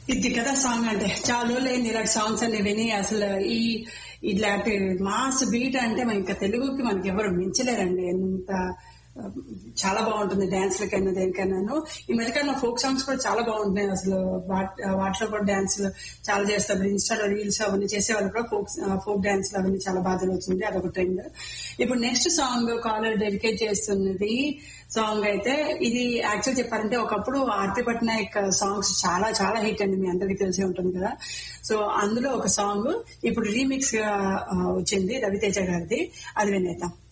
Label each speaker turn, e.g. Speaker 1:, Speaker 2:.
Speaker 1: ఇది కదా సాంగ్ అంటే చాలా రోజులైంది ఇలాంటి సాంగ్స్ అన్ని విని అసలు ఈ ఇలాంటి మాస్ బీట్ అంటే మన ఇంకా తెలుగుకి మనకి ఎవరు మించలేరండి ఎంత ఆ, చాలా బాగుంటుంది డాన్స్ లకైనా దేనికైనాను ఈ మధ్యకాలంలో ఫోక్ సాంగ్స్ కూడా చాలా బాగుంటున్నాయి అసలు వాట్- వాటిలో కూడా డాన్స్ చాలా చేస్తారు ఇన్స్టాలో రీల్స్ అవన్నీ చేసేవాళ్ళు కూడా ఫోక్ ఫోక్ డాన్స్ అవన్నీ చాలా బాగా వచ్చింది అదొక ట్రెండ్ ఇప్పుడు నెక్స్ట్ సాంగ్ కాలర్ డెడికేట్ చేస్తున్నది సాంగ్ అయితే ఇది యాక్చువల్ చెప్పాలంటే ఒకప్పుడు ఆర్తి పట్నాయక్ సాంగ్స్ చాలా చాలా హిట్ అండి మీ అందరికీ తెలిసి ఉంటుంది కదా సో అందులో ఒక సాంగ్ ఇప్పుడు రీమిక్స్ గా ఆ, వచ్చింది రవితేజ గారిది అది వినేద్దాం